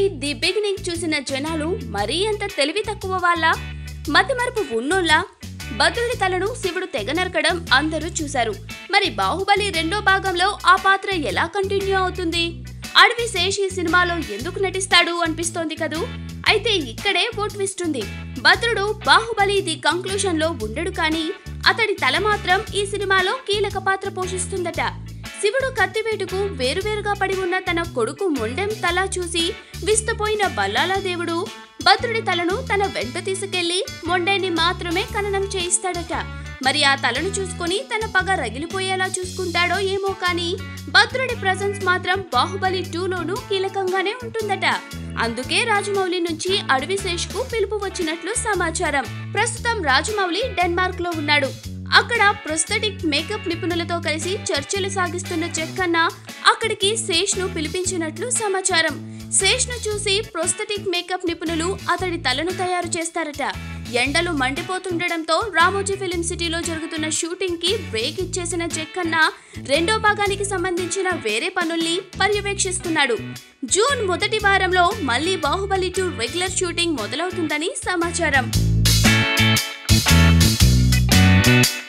the beginning చూసిన జనాలు మరీ అంత తెలివి తక్కువ వాళ్ళ మతిమరుపు ఉన్నోళ్ళ భద్రుడి తలను శివుడు తెగ నరకడం అందరూ చూశారు మరి బాహుబలి రెండో భాగంలో ఆ పాత్ర ఎలా కంటిన్యూ అవుతుంది అడవి శేష్ ఈ సినిమాలో ఎందుకు నటిస్తాడు అనిపిస్తోంది కదూ అయితే ఇక్కడే ఓ ట్విస్ట్ ఉంది భద్రుడు బాహుబలి ది కంక్లూషన్ లో ఉండడు కానీ అతడి తల మాత్రం ఈ సినిమాలో కీలక పాత్ర పోషిస్తుందట శివుడు కత్తివేటుకు వేరువేరుగా పడి ఉన్న తన కొడుకు మొండెం తల చూసి విస్తుపోయిన బల్లాల దేవుడు భద్రుడి తలను తన వెంట తీసుకెళ్లి మొండెని మాత్రమే ఖననం చేయిస్తాడట మరి ఆ తలను చూసుకొని తన పగ రగిలిపోయేలా చూసుకుంటాడో ఏమో కానీ భద్రుడి ప్రజెన్స్ మాత్రం బాహుబలి టూలోనూ కీలకంగానే ఉంటుందట అందుకే రాజమౌళి నుంచి అడవి శేష్కు పిలుపు వచ్చినట్లు సమాచారం ప్రస్తుతం రాజమౌళి డెన్మార్క్ లో ఉన్నాడు అక్కడ ప్రొస్థెటిక్ మేకప్ నిపుణులతో కలిసి చర్చలు సాగిస్తున్న చెక్కన్న అక్కడికి శేష్ ను పిలిపించినట్లు సమాచారం శేష్ ను చూసి ప్రొస్థెటిక్ మేకప్ నిపుణులు అతడి తలను తయారు చేస్తారట ఎండలు మండిపోతుండడంతో రామోజీ ఫిలిం సిటీలో జరుగుతున్న షూటింగ్ కి బ్రేక్ ఇచ్చేసిన చెక్కన్న రెండో భాగానికి సంబంధించిన వేరే పనుల్ని పర్యవేక్షిస్తున్నాడు జూన్ మొదటి వారంలో మళ్ళీ బాహుబలి టూ రెగ్యులర్ షూటింగ్ మొదలవుతుందని సమాచారం